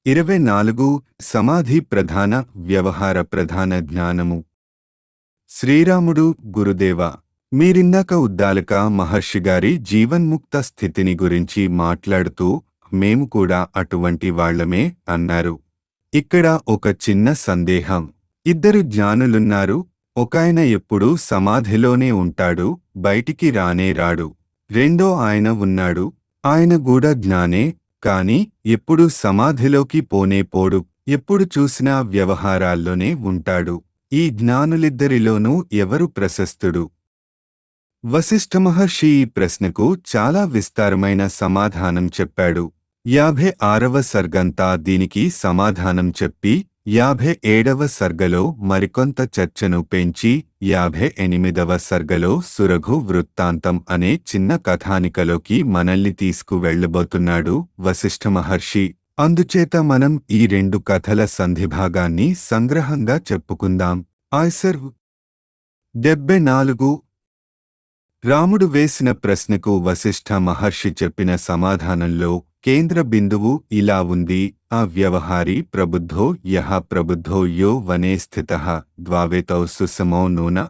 ఇరవై నాలుగు సమాధి ప్రధాన వ్యవహార ప్రధాన జ్ఞానము శ్రీరాముడు గురుదేవ మీరిందాక ఉద్దాలక మహర్షి గారి జీవన్ముక్త స్థితిని గురించి మాట్లాడుతూ మేము కూడా అటువంటి వాళ్ళమే అన్నారు ఇక్కడ ఒక చిన్న సందేహం ఇద్దరు జ్ఞానులున్నారు ఒకాయన ఎప్పుడూ సమాధిలోనే ఉంటాడు బయటికి రానే రాడు రెండో ఆయన ఉన్నాడు ఆయన కూడా జ్ఞానే కాని ఎప్పుడు సమాధిలోకి పోనే పోడు ఎప్పుడు చూసినా వ్యవహారాల్లోనే ఉంటాడు ఈ జ్ఞానులిద్దరిలోనూ ఎవరు ప్రశస్తుడు వశిష్ఠ మహర్షి ఈ ప్రశ్నకు చాలా విస్తారమైన సమాధానం చెప్పాడు యాభై ఆరవ సర్గంతా దీనికి సమాధానం చెప్పి యాభై ఏడవ సర్గలో మరికొంత చర్చను పెంచి యాభై ఎనిమిదవ సర్గలో సురఘు వృత్తాంతం అనే చిన్న కథానికలోకి మనల్ని తీసుకువెళ్లబోతున్నాడు వశిష్ఠ మహర్షి అందుచేత మనం ఈ రెండు కథల సంధిభాగాన్ని సంగ్రహంగా చెప్పుకుందాం ఆయ్సర్ డెబ్బై నాలుగు రాముడు వేసిన ప్రశ్నకు వశిష్ఠ మహర్షి చెప్పిన సమాధానంలో కేంద్ర బిందువు ఇలా ఉంది ఆ వ్యవహారి ప్రబుద్ధో యహ ప్రబుద్ధో యో వనే స్థిత ద్వావేతౌ సుసమో నూన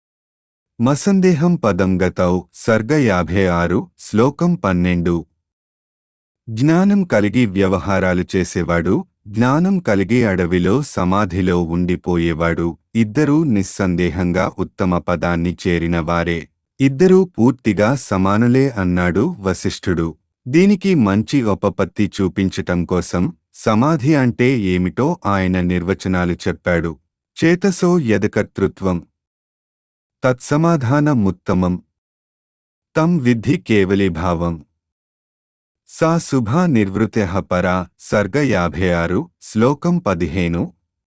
మసందేహం పదం గతౌ సర్గ యాభై ఆరు శ్లోకం పన్నెండు జ్ఞానం కలిగి వ్యవహారాలు చేసేవాడు జ్ఞానం కలిగి అడవిలో సమాధిలో ఉండిపోయేవాడు ఇద్దరూ నిస్సందేహంగా ఉత్తమ పదాన్ని చేరిన వారే ఇద్దరూ పూర్తిగా సమానులే అన్నాడు వశిష్ఠుడు దీనికి మంచి ఉపపత్తి చూపించటం కోసం సమాధి అంటే ఏమిటో ఆయన నిర్వచనాలు చెప్పాడు చేతసో యదకర్తృత్వం తత్సమాధానముత్తమం తం విద్ధి కేవలీభావం సా శుభా నిర్వృత్య పరా సర్గ యాభై ఆరు శ్లోకం పదిహేను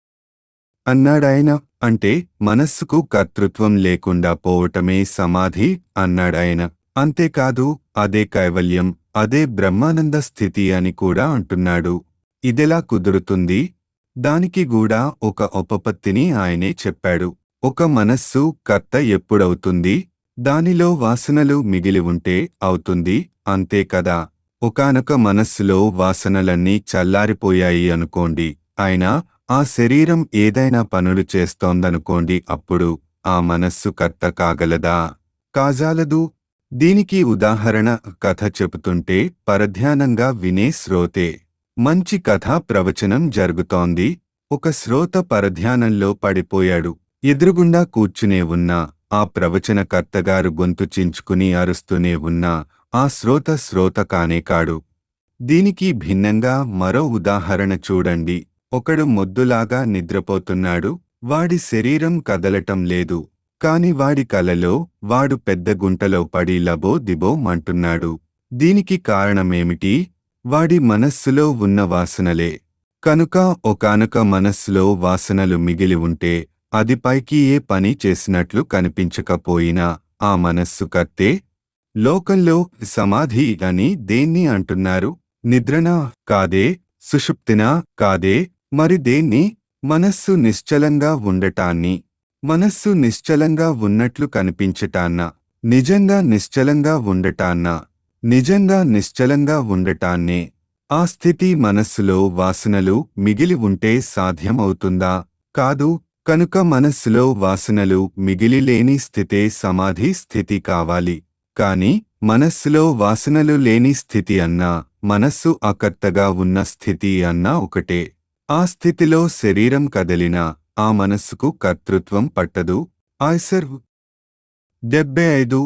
అన్నాడాయన అంటే మనస్సుకు కర్తృత్వం లేకుండా పోవటమే సమాధి అన్నాడాయన అంతేకాదు అదే కైవల్యం అదే బ్రహ్మానంద స్థితి అని కూడా అంటున్నాడు ఇదెలా కుదురుతుంది దానికి కూడా ఒక ఉపపత్తిని ఆయనే చెప్పాడు ఒక మనస్సు కర్త ఎప్పుడవుతుంది దానిలో వాసనలు మిగిలి ఉంటే అవుతుంది అంతే కదా ఒకానొక మనస్సులో వాసనలన్నీ చల్లారిపోయాయి అనుకోండి అయినా ఆ శరీరం ఏదైనా పనులు చేస్తోందనుకోండి అప్పుడు ఆ మనస్సు కర్త కాగలదా కాజాలదు దీనికి ఉదాహరణ కథ చెబుతుంటే పరధ్యానంగా వినే శ్రోతే మంచి కథ ప్రవచనం జరుగుతోంది ఒక శ్రోత పరధ్యానంలో పడిపోయాడు ఎదురుగుండా కూర్చునే ఉన్నా ఆ ప్రవచనకర్తగారు గొంతు చించుకుని అరుస్తూనే ఉన్నా ఆ శ్రోత శ్రోత కానే కాడు దీనికి భిన్నంగా మరో ఉదాహరణ చూడండి ఒకడు మొద్దులాగా నిద్రపోతున్నాడు వాడి శరీరం కదలటం లేదు కాని వాడి కలలో వాడు పెద్ద గుంటలో పడి లబో దిబో మంటున్నాడు దీనికి కారణమేమిటి వాడి మనస్సులో ఉన్న వాసనలే కనుక ఒకానొక మనస్సులో వాసనలు మిగిలి ఉంటే అది పైకి ఏ పని చేసినట్లు కనిపించకపోయినా ఆ మనస్సు కత్తే లోకంలో సమాధి అని దేన్ని అంటున్నారు నిద్రనా కాదే సుషుప్తినా కాదే మరి దేన్ని మనస్సు నిశ్చలంగా ఉండటాన్ని మనస్సు నిశ్చలంగా ఉన్నట్లు కనిపించటాన్న నిజంగా నిశ్చలంగా ఉండటాన్న నిజంగా నిశ్చలంగా ఉండటాన్నే ఆ స్థితి మనస్సులో వాసనలు మిగిలి ఉంటే సాధ్యమవుతుందా కాదు కనుక మనస్సులో వాసనలు మిగిలి లేని స్థితే సమాధి స్థితి కావాలి కాని మనస్సులో వాసనలు లేని స్థితి అన్నా మనస్సు అకర్తగా ఉన్న స్థితి అన్నా ఒకటే ఆ స్థితిలో శరీరం కదలినా ఆ మనస్సుకు కర్తృత్వం పట్టదు ఆయ్సర్ డెబ్బై ఐదు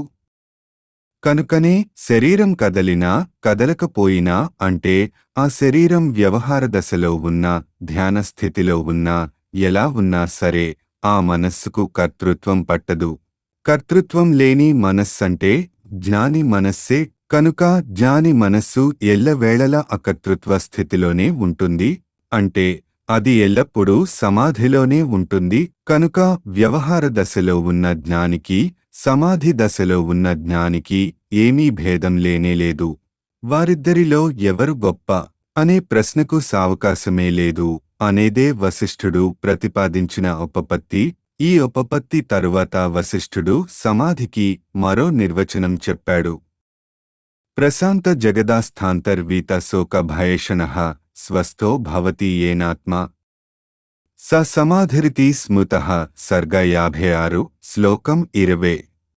కనుకనే శరీరం కదలినా కదలకపోయినా అంటే ఆ శరీరం వ్యవహార దశలో ఉన్నా ధ్యాన స్థితిలో ఉన్నా ఎలా ఉన్నా సరే ఆ మనస్సుకు కర్తృత్వం పట్టదు కర్తృత్వం లేని మనస్సంటే జ్ఞాని మనస్సే కనుక జ్ఞాని మనస్సు ఎల్లవేళలా అకర్తృత్వ స్థితిలోనే ఉంటుంది అంటే అది ఎల్లప్పుడూ సమాధిలోనే ఉంటుంది కనుక వ్యవహార దశలో ఉన్న జ్ఞానికి సమాధి దశలో ఉన్న జ్ఞానికి ఏమీ భేదం లేనేలేదు వారిద్దరిలో ఎవరు గొప్ప అనే ప్రశ్నకు సావకాశమే లేదు అనేదే వశిష్ఠుడు ప్రతిపాదించిన ఉపపత్తి ఈ ఉపపత్తి తరువాత వశిష్ఠుడు సమాధికి మరో నిర్వచనం చెప్పాడు ప్రశాంత జగదాస్థాంతర్వీత శోక భయేషణ స్వస్థో భవతి ఏనాత్మ స సమాధిరితి స్మృత సర్గ యాభై ఆరు శ్లోకం ఇరవై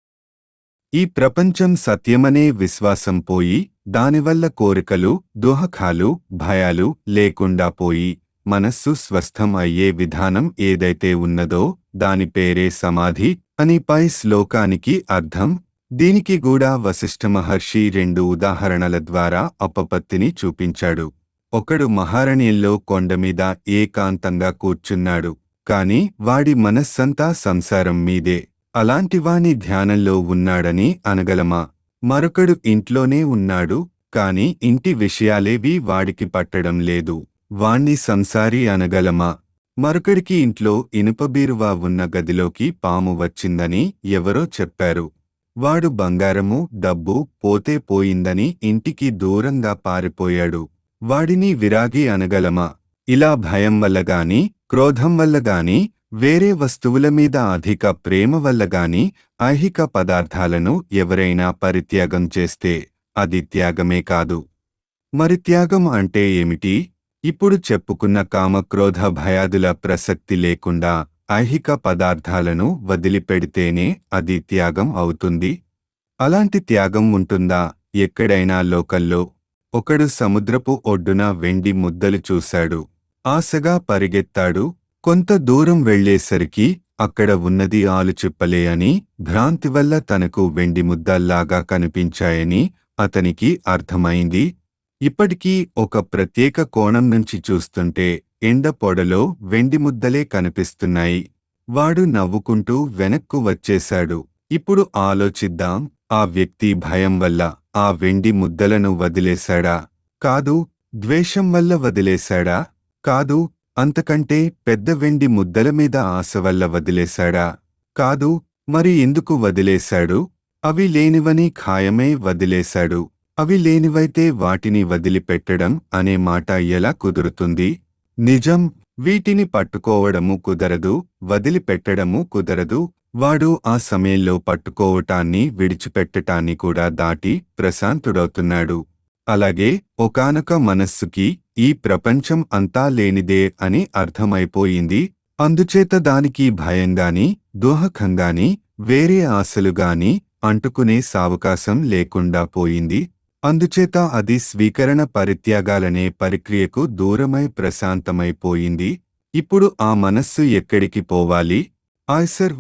ఈ ప్రపంచం సత్యమనే విశ్వాసం పోయి దానివల్ల కోరికలు దుహకాలు భయాలు లేకుండా పోయి మనస్సు స్వస్థం అయ్యే విధానం ఏదైతే ఉన్నదో దాని పేరే సమాధి అని పై శ్లోకానికి అర్థం దీనికి కూడా వశిష్ఠ మహర్షి రెండు ఉదాహరణల ద్వారా అపపత్తిని చూపించాడు ఒకడు మహారణ్యంలో కొండమీద ఏకాంతంగా కూర్చున్నాడు కాని వాడి మనస్సంతా సంసారం మీదే అలాంటివాని ధ్యానంలో ఉన్నాడని అనగలమా మరొకడు ఇంట్లోనే ఉన్నాడు కాని ఇంటి విషయాలేవీ వాడికి పట్టడం లేదు వాణ్ణి సంసారి అనగలమా మరొకడికి ఇంట్లో ఇనుపబీరువా ఉన్న గదిలోకి పాము వచ్చిందని ఎవరో చెప్పారు వాడు బంగారము డబ్బు పోతే పోయిందని ఇంటికి దూరంగా పారిపోయాడు వాడిని విరాగి అనగలమా ఇలా భయం వల్ల గాని క్రోధం వల్ల గాని వేరే వస్తువుల మీద అధిక ప్రేమ వల్ల గాని ఐహిక పదార్థాలను ఎవరైనా పరిత్యాగం చేస్తే అది త్యాగమే కాదు మరి త్యాగం అంటే ఏమిటి ఇప్పుడు చెప్పుకున్న కామక్రోధ భయాదుల ప్రసక్తి లేకుండా ఐహిక పదార్థాలను వదిలిపెడితేనే అది త్యాగం అవుతుంది అలాంటి త్యాగం ఉంటుందా ఎక్కడైనా లోకల్లో ఒకడు సముద్రపు ఒడ్డున వెండి ముద్దలు చూశాడు ఆశగా పరిగెత్తాడు కొంత దూరం వెళ్లేసరికి అక్కడ ఉన్నది ఆలుచిప్పలే అని భ్రాంతి వల్ల తనకు వెండి ముద్దల్లాగా కనిపించాయని అతనికి అర్థమైంది ఇప్పటికీ ఒక ప్రత్యేక కోణం నుంచి చూస్తుంటే ఎండ పొడలో వెండి ముద్దలే కనిపిస్తున్నాయి వాడు నవ్వుకుంటూ వెనక్కు వచ్చేశాడు ఇప్పుడు ఆలోచిద్దాం ఆ వ్యక్తి భయం వల్ల ఆ వెండి ముద్దలను వదిలేశాడా కాదు ద్వేషం వల్ల వదిలేశాడా కాదు అంతకంటే పెద్ద వెండి ముద్దల మీద ఆశ వల్ల వదిలేశాడా కాదు మరి ఎందుకు వదిలేశాడు అవి లేనివని ఖాయమే వదిలేశాడు అవి లేనివైతే వాటిని వదిలిపెట్టడం అనే మాట ఎలా కుదురుతుంది నిజం వీటిని పట్టుకోవడము కుదరదు వదిలిపెట్టడము కుదరదు వాడు ఆ సమయంలో పట్టుకోవటాన్ని విడిచిపెట్టటాన్ని కూడా దాటి ప్రశాంతుడవుతున్నాడు అలాగే ఒకానొక మనస్సుకి ఈ ప్రపంచం అంతా లేనిదే అని అర్థమైపోయింది అందుచేత దానికి భయంగాని దోహకంగాని వేరే ఆశలుగాని అంటుకునే సావకాశం లేకుండా పోయింది అందుచేత అది స్వీకరణ పరిత్యాగాలనే పరిక్రియకు దూరమై ప్రశాంతమైపోయింది ఇప్పుడు ఆ మనస్సు ఎక్కడికి పోవాలి ఆయ్సర్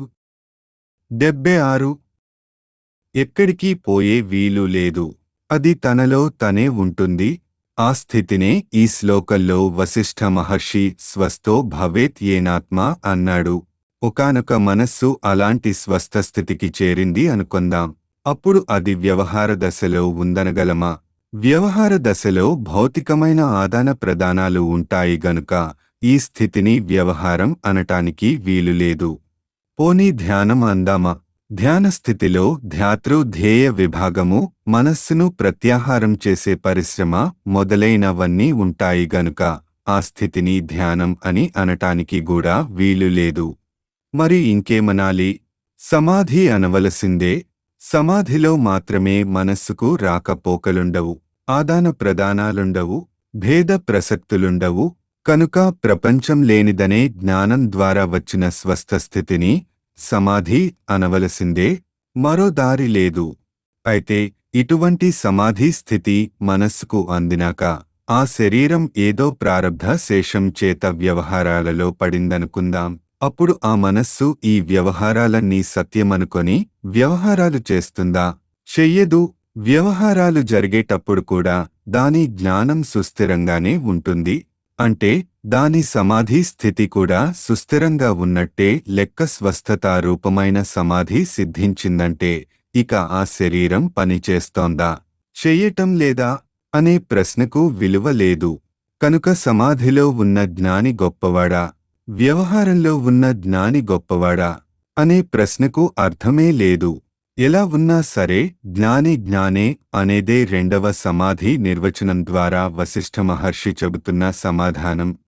డెబ్బై ఆరు ఎక్కడికి పోయే వీలు లేదు అది తనలో తనే ఉంటుంది ఆ స్థితినే ఈ శ్లోకంలో వశిష్ఠ మహర్షి స్వస్థో భవేత్ ఏనాత్మ అన్నాడు ఒకానొక మనస్సు అలాంటి స్వస్థ స్థితికి చేరింది అనుకుందాం అప్పుడు అది వ్యవహార దశలో ఉందనగలమా వ్యవహార దశలో భౌతికమైన ఆదాన ప్రదానాలు ఉంటాయి గనుక ఈ స్థితిని వ్యవహారం అనటానికి వీలులేదు పోనీ ధ్యానం అందామా ధ్యాన స్థితిలో ధ్యాతృ ధ్యేయ విభాగము మనస్సును ప్రత్యాహారం చేసే పరిశ్రమ మొదలైనవన్నీ ఉంటాయి గనుక ఆ స్థితిని ధ్యానం అని అనటానికి కూడా వీలు లేదు మరి ఇంకేమనాలి సమాధి అనవలసిందే సమాధిలో మాత్రమే మనస్సుకు రాకపోకలుండవు ఆదాన ప్రదానాలుండవు భేద ప్రసక్తులుండవు కనుక ప్రపంచం లేనిదనే జ్ఞానం ద్వారా వచ్చిన స్వస్థ స్థితిని సమాధి అనవలసిందే మరో దారి లేదు అయితే ఇటువంటి సమాధి స్థితి మనస్సుకు అందినాక ఆ శరీరం ఏదో ప్రారబ్ధ శేషం చేత వ్యవహారాలలో పడిందనుకుందాం అప్పుడు ఆ మనస్సు ఈ వ్యవహారాలన్నీ సత్యమనుకొని వ్యవహారాలు చేస్తుందా చెయ్యదు వ్యవహారాలు జరిగేటప్పుడు కూడా దాని జ్ఞానం సుస్థిరంగానే ఉంటుంది అంటే దాని సమాధి స్థితి కూడా సుస్థిరంగా ఉన్నట్టే లెక్క స్వస్థత రూపమైన సమాధి సిద్ధించిందంటే ఇక ఆ శరీరం పనిచేస్తోందా చెయ్యటం లేదా అనే ప్రశ్నకు విలువ లేదు కనుక సమాధిలో ఉన్న జ్ఞాని గొప్పవాడా వ్యవహారంలో ఉన్న జ్ఞాని గొప్పవాడా అనే ప్రశ్నకు అర్థమే లేదు ఎలా ఉన్నా సరే జ్ఞాని జ్ఞానే అనేదే రెండవ సమాధి నిర్వచనం ద్వారా వశిష్ఠ మహర్షి చెబుతున్న సమాధానం